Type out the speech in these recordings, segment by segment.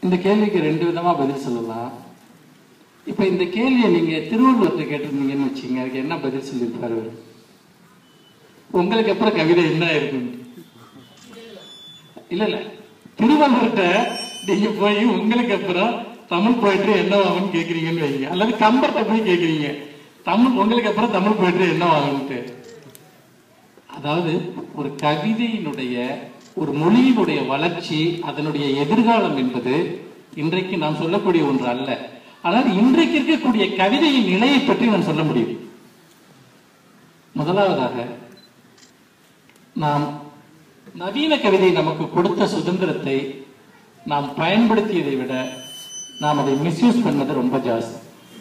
இந்த கேள்விக்கு ரெண்டு விதமா பதில் சொல்லலாம் இப்ப இந்த கேள்வியை நீங்க திருவள்ளுவர்கிட்ட கேட்டிருந்தீங்கன்னு வச்சுங்க அதுக்கு என்ன பதில் சொல்லியிருப்பாரு அவரு? உங்களுக்கு அப்புறம் கவிதை என்ன இருக்கும் இல்ல இல்ல திருவள்ளுவர்கிட்ட நீங்க போய் உங்களுக்கு அப்புறம் தமிழ் போயிட்டு என்ன ஆகும்னு கேக்குறீங்கன்னு வைங்க அல்லது கம்பர்கிட்ட போய் கேக்குறீங்க தமிழ் உங்களுக்கு அப்புறம் தமிழ் போயிட்டு என்ன ஆகும்ட்டு அதாவது ஒரு கவிதையினுடைய ஒரு மொழியினுடைய வளர்ச்சி அதனுடைய எதிர்காலம் என்பது இன்றைக்கு நாம் சொல்லக்கூடிய ஒன்று அல்ல ஆனால் இன்றைக்கு இருக்கக்கூடிய கவிதையின் நிலையை பற்றி நான் சொல்ல முடியும் முதலாவதாக நாம் நவீன கவிதை நமக்கு கொடுத்த சுதந்திரத்தை நாம் பயன்படுத்தியதை விட நாம் அதை மிஸ்யூஸ் பண்ணது ரொம்ப ஜாஸ்தி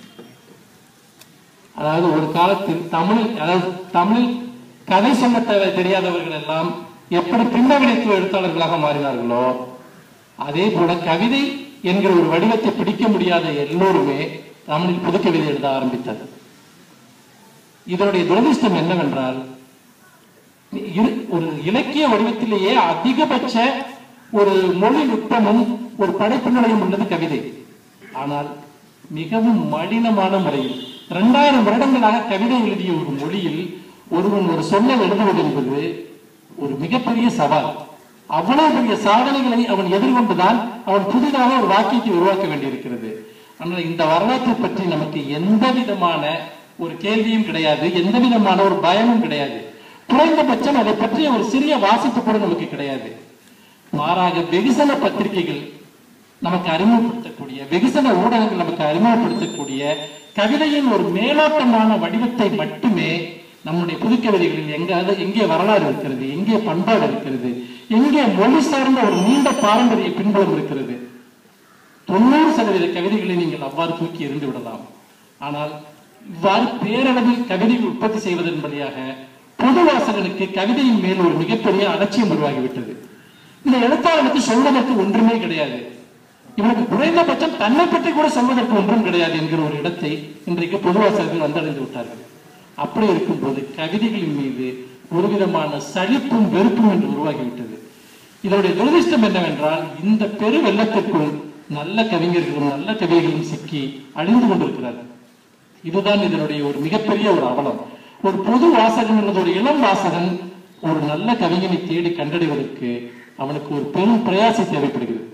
அதாவது ஒரு காலத்தில் தமிழ் அதாவது தமிழில் கதை சொல்ல தெ- தெரியாதவர்கள் எல்லாம் எப்படி பின்னவெளித்துவ எழுத்தாளர்களாக மாறினார்களோ அதே போல கவிதை என்கிற ஒரு வடிவத்தை பிடிக்க முடியாத எல்லோருமே தமிழில் புதுக்கவிதை எழுத ஆரம்பித்தது இதனுடைய துரதிர்ஷ்டம் என்னவென்றால் இரு- ஒரு இலக்கிய வடிவத்திலேயே அதிகபட்ச ஒரு மொழி நுட்பமும் ஒரு படைப்பு நிலையும் உள்ளது கவிதை ஆனால் மிகவும் மலினமான முறையில் இரண்டாயிரம் வருடங்களாக கவிதை எழுதிய ஒரு மொழியில் ஒருவன் ஒரு சொல்லை எழுதுவது என்பது ஒரு மிகப்பெரிய சவால் அவ்வளவு பெரிய சாதனைகளை அவன் எதிர்கொண்டுதான் அவன் புதிதாக ஒரு வாக்கியத்தை உருவாக்க வேண்டியிருக்கிறது ஆனால் இந்த வரலாற்றை பற்றி நமக்கு எந்த விதமான ஒரு கேள்வியும் கிடையாது எந்த விதமான ஒரு பயமும் கிடையாது குறைந்தபட்சம் அதை பற்றிய ஒரு சிறிய வாசிப்பு கூட நமக்கு கிடையாது மாறாக வெகுசன பத்திரிகைகள் நமக்கு அறிமுகப்படுத்தக்கூடிய வெகுசன ஊடகங்கள் நமக்கு அறிமுகப்படுத்தக்கூடிய கவிதையின் ஒரு மேலோட்டமான வடிவத்தை மட்டுமே நம்முடைய புதுக்கவிதைகளில் எங்காவது எங்கே வரலாறு இருக்கிறது எங்கே பண்பாடு இருக்கிறது எங்கே மொழி சார்ந்த ஒரு நீண்ட பாரம்பரிய பின்புலம் இருக்கிறது தொண்ணூறு சதவீத கவிதைகளை நீங்கள் அவ்வாறு தூக்கி எறிந்து விடலாம் ஆனால் இவ்வாறு பேரளவில் கவிதைகள் உற்பத்தி செய்வதன் வழியாக பொது வாசகனுக்கு கவிதையின் மேல் ஒரு மிகப்பெரிய அலட்சியம் உருவாகிவிட்டது இந்த எழுத்தாளனுக்கு சொல்வதற்கு ஒன்றுமே கிடையாது இவனுக்கு குறைந்தபட்சம் தன்னை பற்றி கூட சொல்வதற்கு ஒன்றும் கிடையாது என்கிற ஒரு இடத்தை இன்றைக்கு பொது வாசகர்கள் வந்தடைந்து விட்டார்கள் அப்படி இருக்கும்போது கவிதைகளின் மீது ஒரு விதமான சலிப்பும் வெறுப்பும் என்று உருவாகிவிட்டது இதனுடைய துரதிர்ஷ்டம் என்னவென்றால் இந்த பெரு வெள்ளத்திற்குள் நல்ல கவிஞர்களும் நல்ல கவிதைகளும் சிக்கி அழிந்து கொண்டிருக்கிறார்கள் இதுதான் இதனுடைய ஒரு மிகப்பெரிய ஒரு அவலம் ஒரு பொது வாசகன் அல்லது ஒரு இளம் வாசகன் ஒரு நல்ல கவிஞனை தேடி கண்டடைவதற்கு அவனுக்கு ஒரு பெரும் பிரயாசை தேவைப்படுகிறது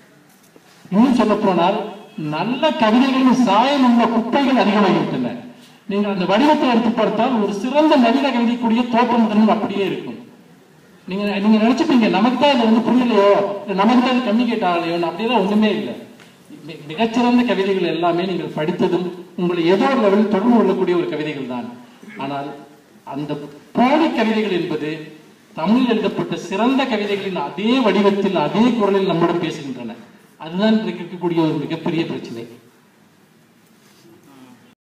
இன்னும் சொல்ல போனால் நல்ல கவிதைகளின் சாயம் உள்ள குப்பைகள் அதிகமாகிவிட்டன நீங்கள் அந்த வடிவத்தை எடுத்து பார்த்தால் ஒரு சிறந்த நவீன கவிதைக்குரிய தோற்றம் தன்மை அப்படியே இருக்கும் நீங்க நீங்க நினைச்சுப்பீங்க நமக்கு தான் இது வந்து புரியலையோ இல்ல நமக்கு தான் இது கம்யூனிகேட் ஆகலையோ அப்படியெல்லாம் ஒண்ணுமே இல்லை மி- மிகச்சிறந்த கவிதைகள் எல்லாமே நீங்கள் படித்ததும் உங்களை ஏதோ ஒரு லெவலில் தொடர்பு கொள்ளக்கூடிய ஒரு கவிதைகள் தான் ஆனால் அந்த போலி கவிதைகள் என்பது தமிழில் எழுதப்பட்ட சிறந்த கவிதைகளின் அதே வடிவத்தில் அதே குரலில் நம்மிடம் பேசுகின்றன அதுதான் இன்றைக்கு இருக்கக்கூடிய ஒரு மிகப்பெரிய பிரச்சனை